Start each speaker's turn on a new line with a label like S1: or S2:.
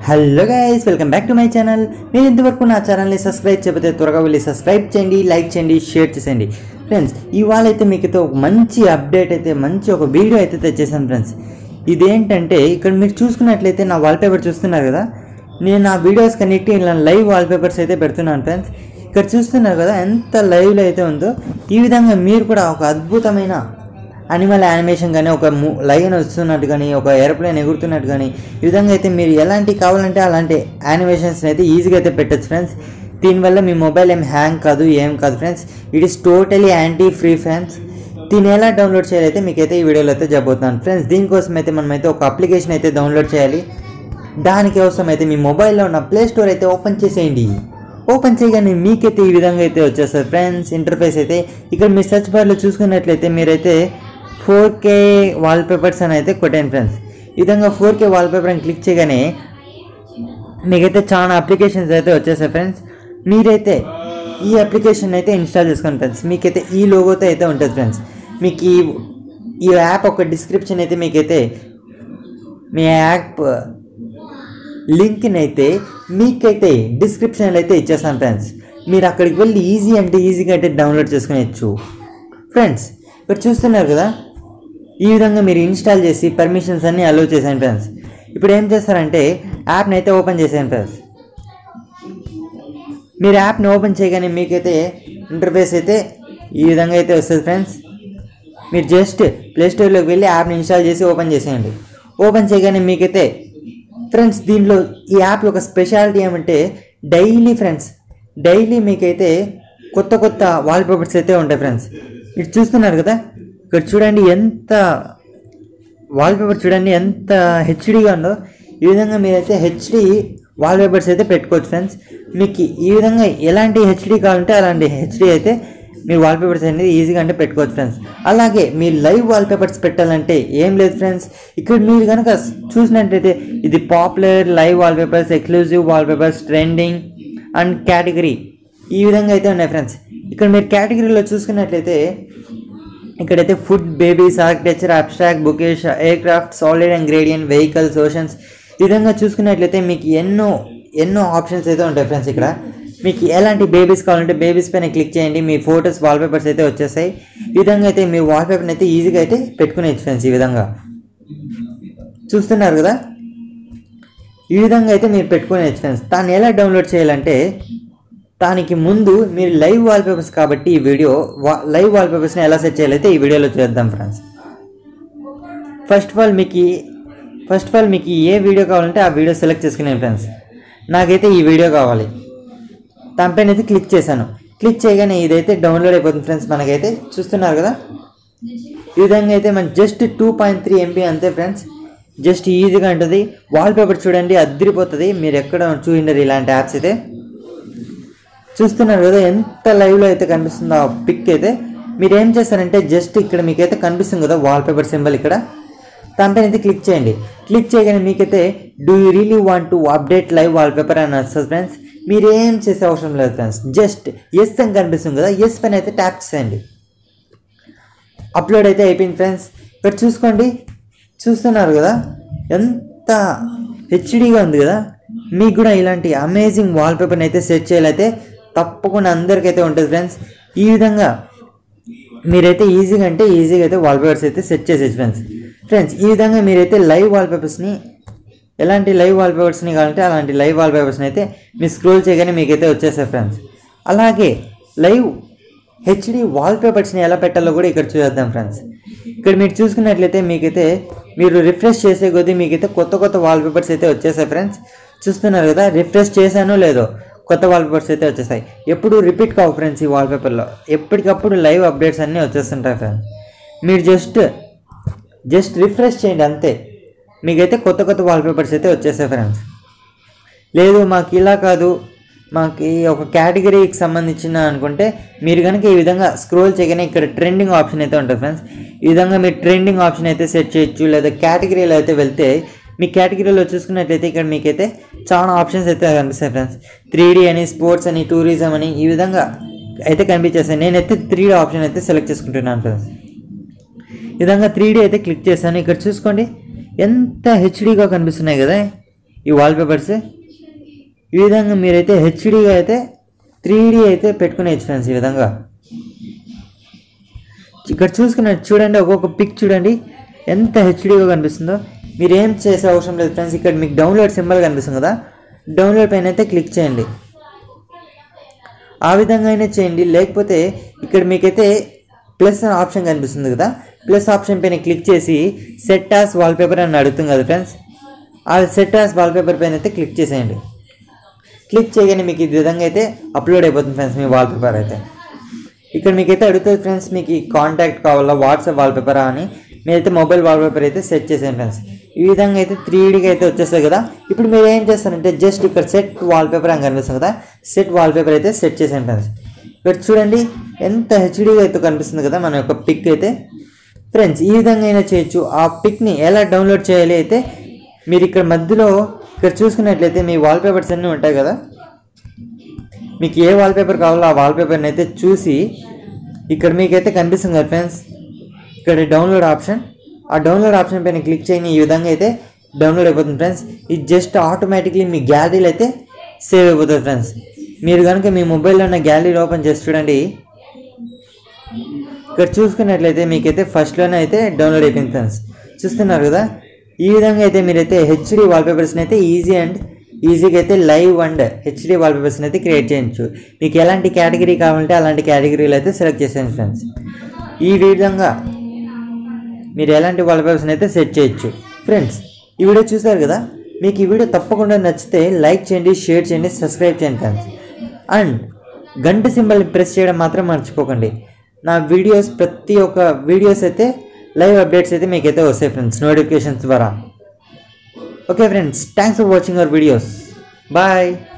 S1: hello guys welcome back to my channel మీరు ఇంతవరకు నా ఛానల్ని సబ్స్క్రైబ్ చేయకపోతే త్వరగా వెళ్ళి సబ్స్క్రైబ్ చేయండి లైక్ చేయండి షేర్ చేసేయండి ఫ్రెండ్స్ ఇవాళ అయితే మీకు అయితే ఒక మంచి అప్డేట్ అయితే మంచి ఒక వీడియో అయితే తెచ్చేసాను ఫ్రెండ్స్ ఇదేంటంటే ఇక్కడ మీరు చూసుకున్నట్లయితే నా వాల్పేపర్ చూస్తున్నారు కదా నేను నా వీడియోస్ కనెక్ట్ ఇలా లైవ్ వాల్పేపర్స్ అయితే పెడుతున్నాను ఫ్రెండ్స్ ఇక్కడ చూస్తున్నారు కదా ఎంత లైవ్లో అయితే ఉందో ఈ విధంగా మీరు కూడా ఒక అద్భుతమైన అనిమల్ యానిమేషన్ కానీ ఒక లైన్ వస్తున్నట్టు కానీ ఒక ఏరోప్లేన్ ఎగురుతున్నట్టు కానీ ఈ విధంగా అయితే మీరు ఎలాంటి కావాలంటే అలాంటి యానిమేషన్స్ అయితే ఈజీగా అయితే పెట్టచ్చు ఫ్రెండ్స్ దీనివల్ల మీ మొబైల్ ఏం హ్యాంగ్ కాదు ఏం కాదు friends it is totally anti free friends దీన్ని ఎలా డౌన్లోడ్ చేయాలైతే మీకైతే ఈ వీడియోలో అయితే చెప్పబోతున్నాను ఫ్రెండ్స్ దీనికోసం అయితే మనమైతే ఒక అప్లికేషన్ అయితే డౌన్లోడ్ చేయాలి దానికి అవసరం అయితే మీ మొబైల్లో ఉన్న ప్లే స్టోర్ అయితే ఓపెన్ చేసేయండి ఓపెన్ చేయగానే మీకైతే ఈ విధంగా అయితే వచ్చేస్తారు ఫ్రెండ్స్ ఇంటర్ఫేస్ అయితే ఇక్కడ మీ సెర్చ్ బార్లో చూసుకున్నట్లయితే మీరైతే ఫోర్ కే వాల్పేపర్స్ అని అయితే కొట్టాను ఫ్రెండ్స్ ఈ విధంగా ఫోర్ కే వాల్పేపర్ అని క్లిక్ చేయగానే మీకైతే చాలా అప్లికేషన్స్ అయితే వచ్చేసాయి ఫ్రెండ్స్ మీరైతే ఈ అప్లికేషన్ అయితే ఇన్స్టాల్ చేసుకోండి ఫ్రెండ్స్ మీకైతే ఈ లోగోతో అయితే ఉంటుంది ఫ్రెండ్స్ మీకు ఈ ఈ యాప్ ఒక డిస్క్రిప్షన్ అయితే మీకైతే మీ యాప్ లింక్ని అయితే మీకైతే డిస్క్రిప్షన్లో అయితే ఇచ్చేస్తాను ఫ్రెండ్స్ మీరు అక్కడికి వెళ్ళి ఈజీ అంటే ఈజీగా అయితే డౌన్లోడ్ చేసుకునేచ్చు ఫ్రెండ్స్ ఇక్కడ చూస్తున్నారు కదా ఈ విధంగా మీరు ఇన్స్టాల్ చేసి పర్మిషన్స్ అన్నీ అలో చేశాను ఫ్రెండ్స్ ఇప్పుడు ఏం చేస్తారంటే యాప్ని అయితే ఓపెన్ చేశాను ఫ్రెండ్స్ మీరు యాప్ని ఓపెన్ చేయగానే మీకైతే ఇంటర్ఫేస్ అయితే ఈ విధంగా అయితే వస్తుంది ఫ్రెండ్స్ మీరు జస్ట్ ప్లే స్టోర్లోకి వెళ్ళి యాప్ని ఇన్స్టాల్ చేసి ఓపెన్ చేసేయండి ఓపెన్ చేయగానే మీకైతే ఫ్రెండ్స్ దీంట్లో ఈ యాప్ యొక్క స్పెషాలిటీ ఏమంటే డైలీ ఫ్రెండ్స్ డైలీ మీకైతే కొత్త కొత్త వాల్పేపర్స్ అయితే ఉంటాయి ఫ్రెండ్స్ ఇటు చూస్తున్నారు కదా ఇక్కడ చూడండి ఎంత వాల్పేపర్ చూడండి ఎంత హెచ్డీగా ఉందో ఈ విధంగా మీరైతే హెచ్డి వాల్పేపర్స్ అయితే పెట్టుకోవచ్చు ఫ్రెండ్స్ మీకు ఈ విధంగా ఎలాంటి హెచ్డి కావాలంటే అలాంటి హెచ్డి అయితే మీరు వాల్పేపర్స్ అనేది ఈజీగా అంటే పెట్టుకోవచ్చు ఫ్రెండ్స్ అలాగే మీ లైవ్ వాల్పేపర్స్ పెట్టాలంటే ఏం లేదు ఫ్రెండ్స్ ఇక్కడ మీరు కనుక చూసినట్టయితే ఇది popular live wallpapers exclusive wallpapers trending and category ఈ విధంగా అయితే ఉన్నాయి ఫ్రెండ్స్ ఇక్కడ మీరు కేటగిరీలో చూసుకున్నట్లయితే ఇక్కడైతే ఫుడ్ బేబీస్ ఆర్కిటెక్చర్ అబ్స్ట్రాక్ట్ బుకేష్ aircraft solid and gradient vehicles oceans ఈ విధంగా చూసుకున్నట్లయితే మీకు ఎన్నో ఎన్నో ఆప్షన్స్ అయితే ఉంటాయి ఫ్రెండ్స్ ఇక్కడ మీకు ఎలాంటి బేబీస్ కావాలంటే బేబీస్ పైన క్లిక్ చేయండి మీ ఫొటోస్ వాల్పేపర్స్ అయితే వచ్చేస్తాయి ఈ విధంగా అయితే మీ వాల్పేపర్ని అయితే ఈజీగా అయితే పెట్టుకునేచ్చు ఫ్రెండ్స్ ఈ విధంగా చూస్తున్నారు కదా ఈ విధంగా అయితే మీరు పెట్టుకునేచ్చు ఫ్రెండ్స్ దాన్ని ఎలా డౌన్లోడ్ చేయాలంటే దానికి ముందు మీరు లైవ్ వాల్పేపర్స్ కాబట్టి ఈ వీడియో వా లైవ్ వాల్పేపర్స్ని ఎలా సెట్ చేయాలైతే ఈ వీడియోలో చేద్దాం ఫ్రెండ్స్ ఫస్ట్ ఆఫ్ ఆల్ మీకు ఫస్ట్ ఆఫ్ ఆల్ మీకు ఏ వీడియో కావాలంటే ఆ వీడియో సెలెక్ట్ చేసుకునే ఫ్రెండ్స్ నాకైతే ఈ వీడియో కావాలి దానిపైన అయితే క్లిక్ చేశాను క్లిక్ చేయగానే ఇదైతే డౌన్లోడ్ అయిపోతుంది ఫ్రెండ్స్ మనకైతే చూస్తున్నారు కదా ఈ విధంగా అయితే మన just two point three MB అంతే ఫ్రెండ్స్ జస్ట్ ఈజీగా ఉంటుంది వాల్పేపర్ చూడండి అద్దరిపోతుంది మీరు ఎక్కడ చూడండి ఇలాంటి యాప్స్ అయితే చూస్తున్నారు కదా ఎంత లైవ్లో అయితే కనిపిస్తుందో ఆ పిక్ అయితే మీరు ఏం చేస్తారంటే జస్ట్ ఇక్కడ మీకైతే కనిపిస్తుంది కదా వాల్పేపర్ సింబల్ ఇక్కడ దానిపైన అయితే క్లిక్ చేయండి క్లిక్ చేయగానే మీకైతే do you really want to update live wallpaper అని వస్తుంది ఫ్రెండ్స్ మీరు ఏం చేసే అవసరం లేదు ఫ్రెండ్స్ జస్ట్ ఎస్ అని కనిపిస్తుంది కదా ఎస్ పైన అయితే ట్యాప్ చేయండి అప్లోడ్ అయితే అయిపోయింది ఫ్రెండ్స్ ఇక్కడ చూసుకోండి చూస్తున్నారు కదా ఎంత హెచ్డీగా ఉంది కదా మీకు కూడా ఇలాంటి అమేజింగ్ వాల్పేపర్ని అయితే సెట్ చేయాలైతే తప్పకుండా అందరికైతే ఉంటుంది ఫ్రెండ్స్ ఈ విధంగా మీరైతే ఈజీగా అంటే ఈజీగా అయితే వాల్పేపర్స్ అయితే సెట్ చేసేది ఫ్రెండ్స్ ఫ్రెండ్స్ ఈ విధంగా మీరైతే లైవ్ వాల్పేపర్స్ని ఎలాంటి లైవ్ వాల్పేపర్స్ని కావాలంటే అలాంటి లైవ్ వాల్పేపర్స్ని అయితే మీరు స్క్రోల్ చేయగానే మీకైతే వచ్చేస్తాయి ఫ్రెండ్స్ అలాగే లైవ్ హెచ్డి వాల్పేపర్స్ని ఎలా పెట్టాలో కూడా ఇక్కడ చూద్దాం ఫ్రెండ్స్ ఇక్కడ మీరు చూసుకున్నట్లయితే మీకైతే మీరు రిఫ్రెష్ చేసే కొద్దీ మీకైతే కొత్త కొత్త వాల్పేపర్స్ అయితే వచ్చేసాయి ఫ్రెండ్స్ చూస్తున్నారు కదా రిఫ్రెష్ చేశానో లేదో కొత్త వాల్పేపర్స్ అయితే వచ్చేస్తాయి ఎప్పుడు రిపీట్ కావు ఫ్రెండ్స్ ఈ వాల్పేపర్లో ఎప్పటికప్పుడు లైవ్ అప్డేట్స్ అన్నీ వచ్చేస్తుంటాయి ఫ్రెండ్స్ మీరు జస్ట్ జస్ట్ రిఫ్రెష్ చేయండి అంతే మీకైతే కొత్త కొత్త వాల్పేపర్స్ అయితే వచ్చేసాయి ఫ్రెండ్స్ లేదు మాకు ఇలా కాదు మాకు ఈ ఒక కేటగిరీకి సంబంధించిన అనుకుంటే మీరు కనుక ఈ విధంగా స్క్రోల్ చేయగానే ఇక్కడ ట్రెండింగ్ ఆప్షన్ అయితే ఉంటుంది ఫ్రెండ్స్ ఈ విధంగా మీరు ట్రెండింగ్ ఆప్షన్ అయితే సెట్ చేయొచ్చు లేదా కేటగిరీలో అయితే వెళ్తే మీ కేటగిరీలో చూసుకున్నట్లయితే ఇక్కడ మీకైతే చాలా ఆప్షన్స్ అయితే కనిపిస్తాయి ఫ్రెండ్స్ త్రీ అని స్పోర్ట్స్ అని టూరిజం అని ఈ విధంగా అయితే కనిపించేస్తాయి నేనైతే త్రీ ఆప్షన్ అయితే సెలెక్ట్ చేసుకుంటున్నాను ఫ్రెండ్స్ ఈ విధంగా త్రీ అయితే క్లిక్ చేశాను ఇక్కడ చూసుకోండి ఎంత హెచ్డీగా కనిపిస్తున్నాయి కదా ఈ వాల్పేపర్స్ ఈ విధంగా మీరైతే హెచ్డిగా అయితే త్రీ డీ అయితే పెట్టుకునేచ్చు ఫ్రెండ్స్ ఈ విధంగా ఇక్కడ చూసుకున్నట్టు చూడండి ఒక్కొక్క పిక్ చూడండి ఎంత హెచ్డీగా కనిపిస్తుందో మీరు ఏం చేసే అవసరం లేదు ఫ్రెండ్స్ ఇక్కడ మీకు డౌన్లోడ్ సింబల్ కనిపిస్తుంది కదా డౌన్లోడ్ పైన అయితే క్లిక్ చేయండి ఆ విధంగా అయినా చేయండి లేకపోతే ఇక్కడ మీకైతే ప్లస్ అనే ఆప్షన్ కనిపిస్తుంది కదా ప్లస్ ఆప్షన్ పైన క్లిక్ చేసి సెట్ యాస్ వాల్పేపర్ అని అడుగుతుంది కదా ఫ్రెండ్స్ ఆ సెట్ యాస్ వాల్పేపర్ పైన అయితే క్లిక్ చేసేయండి క్లిక్ చేయగానే మీకు ఈ విధంగా అయితే అప్లోడ్ అయిపోతుంది ఫ్రెండ్స్ మీ వాల్పేపర్ అయితే ఇక్కడ మీకైతే అడుగుతుంది ఫ్రెండ్స్ మీకు ఈ కాంటాక్ట్ కావాలా వాట్సాప్ వాల్పేపరా అని మీరైతే మొబైల్ వాల్పేపర్ అయితే సెట్ చేసేయండి ఫ్రెండ్స్ ఈ విధంగా అయితే త్రీ డీగా అయితే వచ్చేస్తుంది కదా ఇప్పుడు మీరు ఏం చేస్తారంటే జస్ట్ ఇక్కడ సెట్ వాల్పేపర్ అని కనిపిస్తుంది కదా సెట్ వాల్పేపర్ అయితే సెట్ చేసేయండి ఫ్రెండ్స్ ఇక్కడ చూడండి ఎంత హెచ్డీగా అయితే కనిపిస్తుంది కదా మన యొక్క పిక్ అయితే ఫ్రెండ్స్ ఈ విధంగా అయినా చేయొచ్చు ఆ పిక్ని ఎలా డౌన్లోడ్ చేయాలి అయితే మీరు ఇక్కడ మధ్యలో ఇక్కడ చూసుకున్నట్లయితే మీ వాల్పేపర్స్ అన్నీ ఉంటాయి కదా మీకు ఏ వాల్పేపర్ కావాలో ఆ వాల్పేపర్ని అయితే చూసి ఇక్కడ మీకైతే కనిపిస్తుంది కదా ఫ్రెండ్స్ ఇక్కడ డౌన్లోడ్ ఆప్షన్ ఆ డౌన్లోడ్ ఆప్షన్ పైన క్లిక్ చేయని ఈ విధంగా అయితే డౌన్లోడ్ అయిపోతుంది ఫ్రెండ్స్ ఇది జస్ట్ ఆటోమేటిక్లీ మీ గ్యాలరీలో అయితే సేవ్ అయిపోతుంది ఫ్రెండ్స్ మీరు కనుక మీ మొబైల్లో ఉన్న గ్యాలరీ ఓపెన్ చేసి చూడండి ఇక్కడ చూసుకున్నట్లయితే మీకైతే ఫస్ట్లోనే అయితే డౌన్లోడ్ అయిపోయింది ఫ్రెండ్స్ చూస్తున్నారు కదా ఈ విధంగా అయితే మీరైతే హెచ్డి వాల్పేపర్స్ని అయితే ఈజీ అండ్ ఈజీగా అయితే లైవ్ అండ్ హెచ్డి వాల్పేపర్స్ని అయితే క్రియేట్ చేయొచ్చు మీకు ఎలాంటి కేటగిరీ కావాలంటే అలాంటి కేటగిరీలు అయితే సెలెక్ట్ చేసేయండి ఫ్రెండ్స్ ఈ విధంగా మీరు ఎలాంటి వాల్పేపర్స్ని అయితే సెట్ చేయొచ్చు ఫ్రెండ్స్ ఈ వీడియో చూసారు కదా మీకు ఈ వీడియో తప్పకుండా నచ్చితే లైక్ చేయండి షేర్ చేయండి సబ్స్క్రైబ్ చేయండి ఫ్రెండ్స్ అండ్ గంట సింబల్ ప్రెస్ చేయడం మాత్రం మర్చిపోకండి నా వీడియోస్ ప్రతి ఒక్క వీడియోస్ అయితే లైవ్ అప్డేట్స్ అయితే మీకైతే వస్తాయి ఫ్రెండ్స్ నోటిఫికేషన్స్ ద్వారా okay friends thanks for watching our videos bye